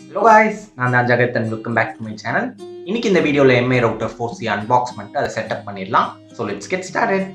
hello guys நான் தான் Jagath and welcome back to my channel இன்னைக்கு இந்த வீடியோவில் Mi router four C unbox பண்ணிட்டு அதை செட்டப் பண்ணிடலாம் so let's get started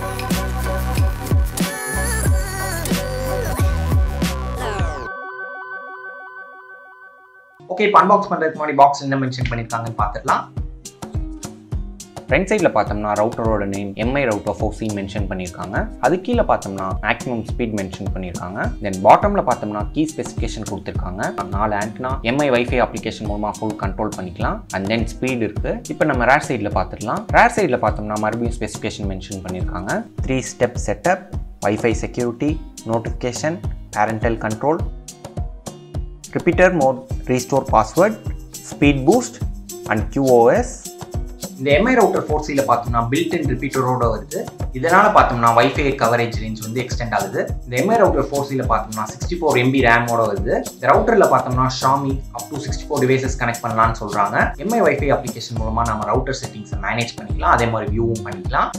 okay இப்போ அன்பாக்ஸ் பண்ணுறதுக்கு முன்னாடி பாக்ஸ் என்ன மென்ஷன் பண்ணியிருக்காங்கன்னு பார்த்துடலாம் ஃப்ரண்ட் சைடில் பார்த்தோம்னா ரவுட்டரோட name Mi router four C mention பண்ணியிருக்காங்க அது கீழே பார்த்தோம்னா மேக்ஸிமம் ஸ்பீட் மென்ஷன் பண்ணியிருக்காங்க தென் பாட்டமில் பார்த்தோம்னா கீ ஸ்பெசிஃபிகேஷன் கொடுத்துருக்காங்க நாலு ஆண்ட்னா எம்ஐ வைஃபை அப்ளிகேஷன் மூலமாக ஃபுல் கண்ட்ரோல் பண்ணிக்கலாம் அண்ட் தென் ஸ்பீட் இருக்குது இப்போ நம்ம ரேர் சைடில் பார்த்துடலாம் ரேர் சைடில் பார்த்தோம்னா மறுபடியும் ஸ்பெசிஃபிகேஷன் மென்ஷன் பண்ணியிருக்காங்க three step setup WiFi security notification parental control repeater mode restore password speed boost and QoS இந்த எம்ஐ ரவுட்டர் ஃபோர் சியில் பார்த்தோம்னா பில்ட் இன் ரிப்பீட்டரோட வருது இதனால பார்த்தோம்னா வைஃபை கவரேஜ் ரேஞ்ச் வந்து எக்ஸ்டெண்ட் ஆகுது இந்த எம்ஐ ரவுட்டர் ஃபோர் சியில் பார்த்தோம்னா சிக்ஸ்டி ஃபோர் எம்பி ரேமோட வருது இந்த ரவுட்டரில் பார்த்தோம்னா Xiaomi up to sixty four devices connect பண்ணலாம்னு சொல்கிறாங்க எம்ஐ வைஃபை அப்ளிகேஷன் மூலமாக நம்ம ரவுட்டர் செட்டிங்ஸை மேனேஜ் பண்ணிக்கலாம் அதே மாதிரி வியூவும் பண்ணிக்கலாம்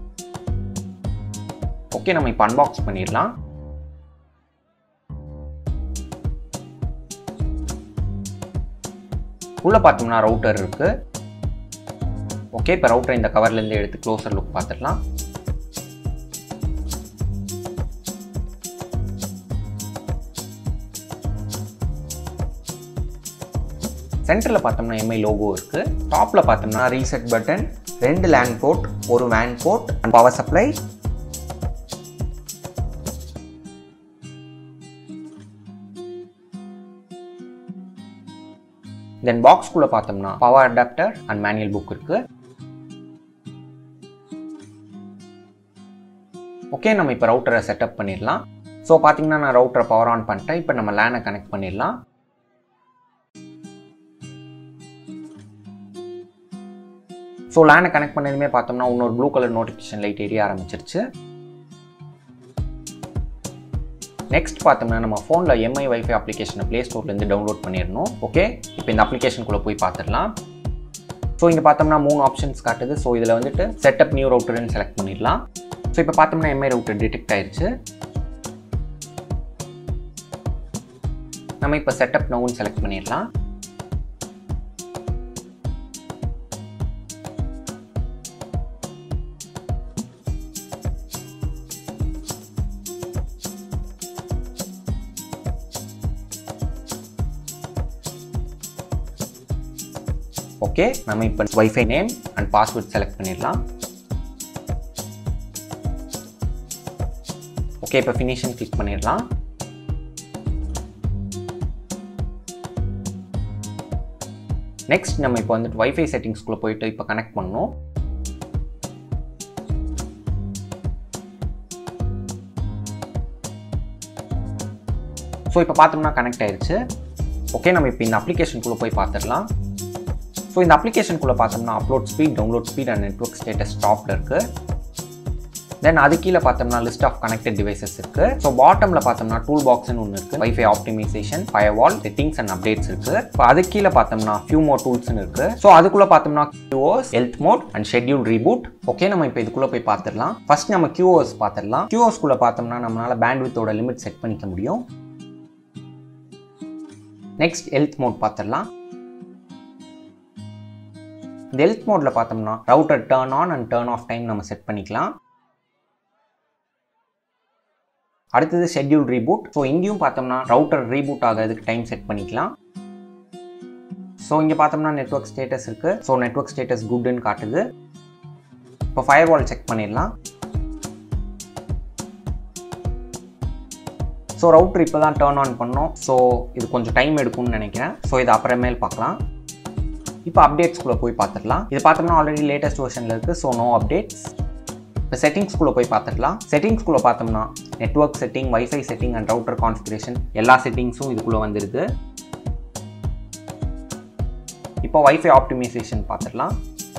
ஓகே நம்ம இப்போ அன்பாக்ஸ் பண்ணிடலாம் உள்ள பார்த்தோம்னா ரவுட்டர் இருக்கு ஓகே இப்போ ரவுட்டர் இந்த கவர்லேருந்து எடுத்து க்ளோசர் லுக் பார்த்துடலாம் சென்டரில் பார்த்தோம்னா எம்ஐ லோகோ இருக்கு டாப்பில் பார்த்தோம்னா ரீசெட் பட்டன் ரெண்டு லேண்ட் போர்ட் ஒரு வேன் port and power supply then பாக்ஸ்குள்ளே பார்த்தோம்னா power adapter and manual book இருக்கு ஓகே நம்ம இப்போ ரவுட்டரை செட்டப் பண்ணிடலாம் ஸோ பார்த்தீங்கன்னா நான் ரவுட்டரை பவர் ஆன் பண்ணிட்டேன் இப்போ நம்ம லேனை கனெக்ட் பண்ணிடலாம் ஸோ லேனை கனெக்ட் பண்ணதுமே பார்த்தோம்னா இன்னொரு ப்ளூ கலர் நோட்டிஃபிகேஷன் லைட் எரிய ஆரம்பிச்சிருச்சு நெக்ஸ்ட் பார்த்தோம்னா நம்ம ஃபோனில் எம்ஐ வைஃபை அப்ளிகேஷனை ப்ளே ஸ்டோர்லேருந்து டவுன்லோட் பண்ணிடணும் ஓகே இப்போ இந்த அப்ளிகேஷனுக்குள்ளே போய் பார்த்துடலாம் ஸோ இங்கே பார்த்தோம்னா மூணு ஆப்ஷன்ஸ் காட்டுது ஸோ இதில் வந்துட்டு செட்டப் நியூ ரவுட்டர்னு செலக்ட் பண்ணிடலாம் ஸோ இப்போ பார்த்தோம்னா எம்ஐ ரவுட்டர் டிடெக்ட் ஆயிடுச்சு நம்ம இப்போ செட்டப் நவுன்னு செலக்ட் பண்ணிடலாம் ஓகே நம்ம இப்போ WiFi name and password select பண்ணிடலாம் ஓகே இப்போ ஃபினிஷன் கிளிக் பண்ணிடலாம் நெக்ஸ்ட் நம்ம இப்போ வந்துட்டு வைஃபை செட்டிங்ஸ்குள்ளே போயிட்டு இப்போ கனெக்ட் பண்ணணும் ஸோ இப்போ பார்த்தோம்னா கனெக்ட் ஆயிடுச்சு ஓகே நம்ம இப்போ இந்த அப்ளிகேஷனுக்குள்ளே போய் பார்த்துடலாம் ஸோ இந்த அப்ளிகேஷனுக்குள்ளே பார்த்தோம்னா upload speed download speed and network status ஸ்டாப்ல இருக்கு தென் அது கீழே பார்த்தோம்னா லிஸ்ட் ஆஃப் கனெக்டட் டிவைசஸ் இருக்கு ஸோ பாட்டமில் பார்த்தோம்னா டூல் பாக்ஸ்னு ஒன்று இருக்கு WiFi optimisation firewall settings and updates இருக்கு இப்போ அது கீழே பார்த்தோம்னா ஃபியூ மோர் டூல்ஸ்னு இருக்கு ஸோ அதுக்குள்ள பார்த்தோம்னா QoS health mode and schedule reboot okay நம்ம இப்போ இதுக்குள்ள போய் பார்த்துடலாம் ஃபர்ஸ்ட் நம்ம QoS பார்த்துடலாம் QoS குள்ள பார்த்தோம்னா நம்மளால பேண்ட்வித்தோட லிமிட் செட் பண்ணிக்க முடியும் நெக்ஸ்ட் ஹெல்த் மோட் பார்த்துடலாம் இந்த ஹெல்த் மோடில் பார்த்தோம்னா router turn on and turn off time நம்ம செட் பண்ணிக்கலாம் அடுத்தது ஷெட்யூல் ரீபூட் ஸோ இங்கேயும் பார்த்தோம்னா ரவுட்டர் ரீபூட் ஆகிறதுக்கு டைம் செட் பண்ணிக்கலாம் ஸோ இங்கே பார்த்தோம்னா நெட்ஒர்க் ஸ்டேட்டஸ் இருக்குது ஸோ நெட்ஒர்க் ஸ்டேட்டஸ் குட்னு காட்டுது இப்போ ஃபயர் வால் செக் பண்ணிடலாம் ஸோ ரவுட்டர் இப்போ தான் டேர்ன் ஆன் பண்ணோம் ஸோ இது கொஞ்சம் டைம் எடுக்கும்னு நினைக்கிறேன் ஸோ இது அப்புறமேல் பார்க்கலாம் இப்போ அப்டேட்ஸ்குள்ளே போய் பார்த்துடலாம் இது பார்த்தோம்னா ஆல்ரெடி லேட்டஸ்ட் வெர்ஷனில் இருக்குது ஸோ நோ அப்டேட்ஸ் இப்போ செட்டிங்ஸ்குள்ளே போய் பார்த்துடலாம் செட்டிங்ஸ்குள்ளே பார்த்தோம்னா network setting WiFi setting and router configuration எல்லா செட்டிங்ஸும் இதுக்குள்ளே வந்துடுது இப்போ வைஃபை ஆப்டிமைசேஷன் பார்த்துடலாம்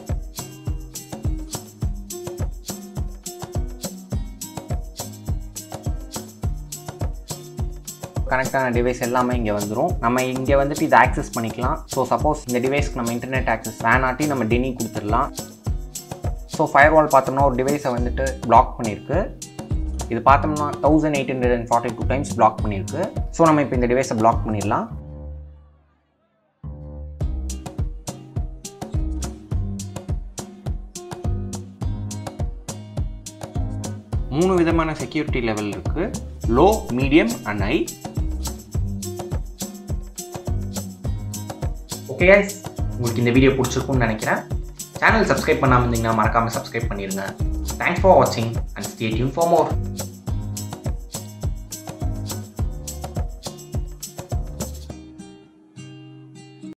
கனெக்டான டிவைஸ் எல்லாமே இங்கே வந்துடும் நம்ம இங்கே வந்துட்டு இதை ஆக்சஸ் பண்ணிக்கலாம் ஸோ சப்போஸ் இந்த டிவைஸ்க்கு நம்ம இன்டர்நெட் ஆக்சஸ் வேணாட்டி நம்ம டெனி கொடுத்துடலாம் ஸோ ஃபயர் வால் பார்த்தோம்னா ஒரு டிவைஸை வந்துட்டு பிளாக் பண்ணியிருக்கு இது பார்த்தோம்னா thousand eight hundred and forty two times block பண்ணியிருக்கு ஸோ நம்ம இப்போ இந்த டிவைஸை பிளாக் பண்ணிடலாம் மூணு விதமான செக்யூரிட்டி லெவல் இருக்குது low medium and high okay guys உங்களுக்கு இந்த வீடியோ பிடிச்சிருக்கும்னு நினைக்கிறேன் சேனல் சப்ஸ்கிரைப் பண்ணாமல் இருந்தீங்கன்னா மறக்காமல் சப்ஸ்கிரைப் பண்ணிடுங்க தேங்க்ஸ் ஃபார் வாட்சிங் and stay tuned for more